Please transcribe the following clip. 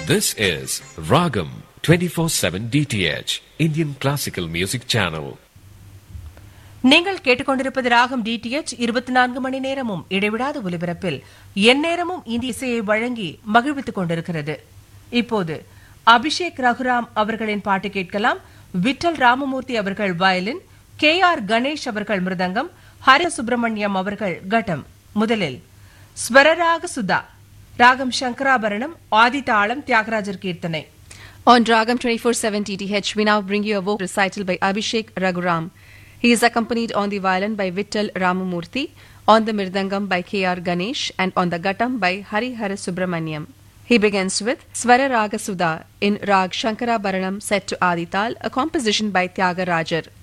This is Ragam 24/7 DTH Indian Classical Music Channel. நீங்கள் கேட்டுக்கொண்டிருப்பது ராகம் டிடிஎச் இருபத்தி நான்கு மணி நேரமும் இடைவிடாத ஒலிபரப்பில் எந்நேரமும் இந்திய இசையை வழங்கி மகிழ்வித்துக் கொண்டிருக்கிறது இப்போது அபிஷேக் ரகுராம் அவர்களின் பாட்டு கேட்கலாம் விட்டல் ராமமூர்த்தி அவர்கள் வயலின் கே ஆர் கணேஷ் அவர்கள் மிருதங்கம் ஹரி சுப்பிரமணியம் அவர்கள் கட்டம் முதலில் ஸ்வரராக சுதா ராகம் சங்கராபரணம் ஆதிதாளம் தியாகராஜர் கீர்த்தனை On Dragam 24-7 TTH, we now bring you a vocal recital by Abhishek Raghuram. He is accompanied on the violin by Vittal Ramamurthy, on the mirdangam by K.R. Ganesh, and on the guttam by Hari Hara Subramaniam. He begins with Swara Raga Sudha in Rag Shankara Baranam set to Adital, a composition by Tyagarajar.